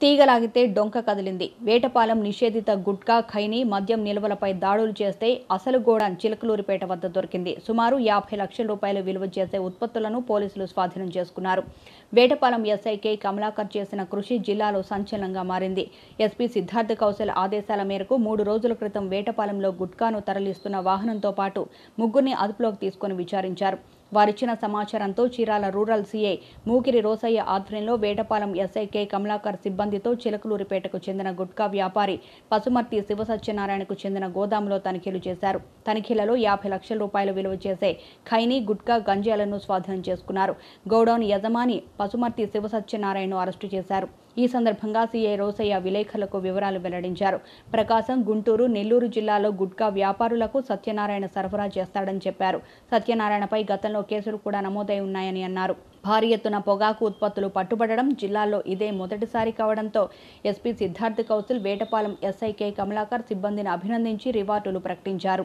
తీగలాగితే డొంక కదిలింది వేటపాలెం నిషేధిత గుట్కా ఖైని మద్యం నిల్వలపై దాడులు చేస్తే అసలు గోడాన్ చిలకలూరిపేట వద్ద దొరికింది సుమారు యాభై లక్షల రూపాయలు విలువ చేసే ఉత్పత్తులను పోలీసులు స్వాధీనం చేసుకున్నారు వేటపాలెం ఎస్ఐకే కమలాకర్ చేసిన కృషి జిల్లాలో సంచలనంగా మారింది ఎస్పీ సిద్ధార్థ కౌశల్ ఆదేశాల మేరకు మూడు రోజుల క్రితం వేటపాలెంలో గుట్కాను తరలిస్తున్న వాహనంతో పాటు ముగ్గురిని అదుపులోకి తీసుకుని విచారించారు వారిచ్చిన సమాచారంతో చీరాల రూరల్ సీఐ మూకిరి రోసయ్య ఆధ్వర్యంలో వేటపాలెం ఎస్ఐకే కమలాకర్ సిబ్బందితో చిలకలూరిపేటకు చెందిన గుట్కా వ్యాపారి పసుమర్తి శివసత్యనారాయణకు చెందిన గోదాంలో తనిఖీలు చేశారు తనిఖీలలో యాభై లక్షల రూపాయలు విలువ చేసే ఖైనీ గుట్కా గంజాలను స్వాధీనం చేసుకున్నారు గోడౌన్ యజమాని పసుమర్తి శివసత్యనారాయణను అరెస్టు చేశారు ఈ సందర్భంగా సీఐ రోసయ్య విలేకరులకు వివరాలు వెల్లడించారు ప్రకాశం గుంటూరు నెల్లూరు జిల్లాలో గుట్కా వ్యాపారులకు సత్యనారాయణ సరఫరా చేస్తాడని చెప్పారు సత్యనారాయణపై గతంలో కేసులు కూడా నమోదై ఉన్నాయని అన్నారు భారీ ఎత్తున పొగాకు ఉత్పత్తులు పట్టుబడడం జిల్లాలో ఇదే మొదటిసారి కావడంతో ఎస్పీ సిద్ధార్థ్ కౌశల్ వేటపాలెం ఎస్ఐకే కమలాకర్ సిబ్బందిని అభినందించి రివార్డులు ప్రకటించారు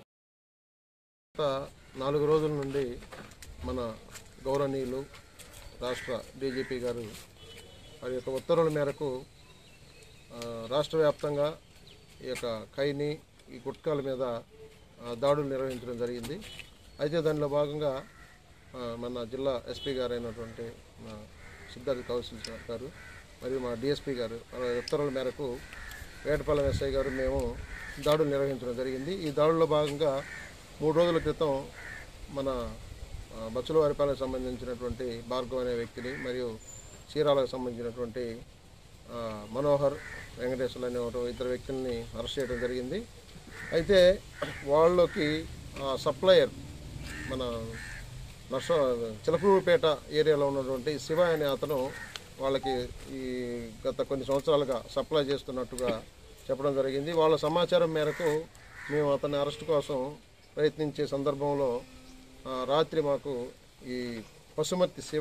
గత నాలుగు రోజుల నుండి మన గౌరవనీయులు రాష్ట్ర డీజీపీ గారు వారి యొక్క ఉత్తర్వుల మేరకు ఆ, రాష్ట్ర వ్యాప్తంగా ఈ యొక్క ఖైని ఈ గుట్కాల మీద ఆ, దాడులు నిర్వహించడం జరిగింది అయితే దానిలో భాగంగా ఆ, మన జిల్లా ఎస్పీ గారు అయినటువంటి మా సిద్ధార్థ కౌశల్ సార్ గారు మరియు మా డిఎస్పీ గారు వాళ్ళ ఉత్తర్వుల మేరకు వేటపాలెం ఎస్ఐ గారు మేము దాడులు నిర్వహించడం జరిగింది ఈ దాడుల్లో భాగంగా మూడు రోజుల క్రితం మన ఆ, బచ్చులవారిపాలెం సంబంధించినటువంటి భార్గవ్ అనే వ్యక్తిని మరియు చీరాలకు సంబంధించినటువంటి ఆ, మనోహర్ వెంకటేశ్వర అనే ఒక ఇద్దరు వ్యక్తుల్ని అరెస్ట్ చేయడం జరిగింది అయితే వాళ్ళకి సప్లయర్ మన నర్స చిలకలూరుపేట ఏరియాలో ఉన్నటువంటి శివ అనే అతను వాళ్ళకి ఈ గత కొన్ని సంవత్సరాలుగా సప్లై చేస్తున్నట్టుగా చెప్పడం జరిగింది వాళ్ళ సమాచారం మేరకు మేము అతన్ని అరెస్ట్ కోసం ప్రయత్నించే సందర్భంలో ఆ, రాత్రి మాకు ఈ పశుమతి శివ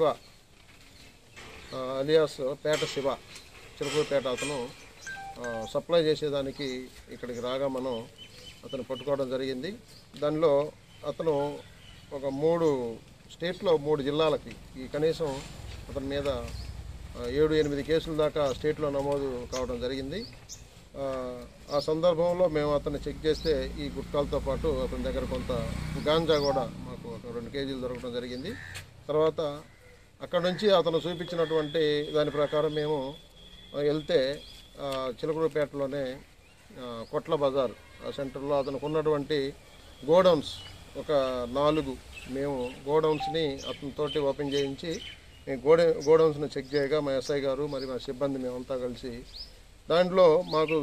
ఆ, అలియాస్ పేట శివ చిలుకూరుపేట అతను ఆ, సప్లై చేసేదానికి ఇక్కడికి రాగా మనం అతను పట్టుకోవడం జరిగింది దానిలో అతను ఒక మూడు స్టేట్లో మూడు జిల్లాలకి ఈ కనీసం అతని మీద ఆ, ఏడు ఎనిమిది కేసుల దాకా స్టేట్లో నమోదు కావడం జరిగింది ఆ, ఆ సందర్భంలో మేము అతన్ని చెక్ చేస్తే ఈ గుట్కాలతో పాటు అతని దగ్గర కొంత గాంజా కూడా మాకు ఒక రెండు కేజీలు దొరకడం జరిగింది తర్వాత అక్కడ నుంచి అతను చూపించినటువంటి దాని ప్రకారం మేము ఆ, వెళ్తే ఆ, చిలకలూరుపేటలోనే ఆ, కొట్ల బజార్ ఆ సెంటర్లో అతనికి ఉన్నటువంటి గోడౌన్స్ ఒక నాలుగు మేము గోడౌన్స్ని అతనితోటి ఓపెన్ చేయించి మేము గోడ గోడౌన్స్ని చెక్ చేయగా మా ఎస్ఐ గారు మరి మా సిబ్బంది మేమంతా కలిసి దాంట్లో మాకు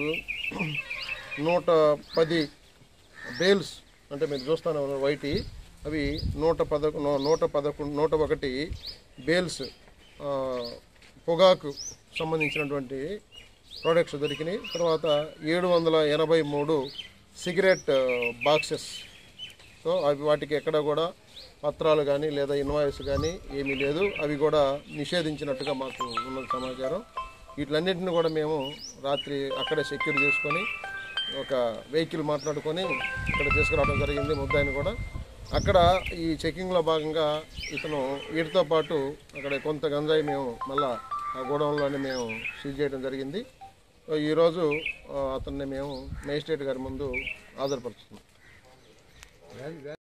నూట పది బేల్స్ అంటే మీరు చూస్తాను వైటి అవి నూట పదకొ నూ- నూట పదకొండు నూట ఒకటి బేల్స్ ఆ, పొగాకు సంబంధించినటువంటి ప్రోడక్ట్స్ దొరికినాయి తర్వాత ఏడు వందల ఎనభై మూడు సిగరెట్ బాక్సెస్ సో అవి వాటికి ఎక్కడ కూడా పత్రాలు కానీ లేదా ఇన్వాయిస్ కానీ ఏమీ లేదు అవి కూడా నిషేధించినట్టుగా మాకు ఉన్న సమాచారం వీటిలన్నింటిని కూడా మేము రాత్రి అక్కడే సెక్యూర్ చేసుకొని ఒక వెహికల్ మాట్లాడుకొని ఇక్కడ తీసుకురావడం జరిగింది ముద్దాయిని కూడా అక్కడ ఈ చెకింగ్లో భాగంగా ఇతను వీటితో పాటు అక్కడ కొంత గంజాయి మేము మళ్ళా ఆ గోడౌన్లోనే మేము సీజ్ చేయడం జరిగింది సో ఈరోజు ఆ, అతన్ని మేము మేజిస్ట్రేట్ గారి ముందు హాజరుపరుస్తున్నాం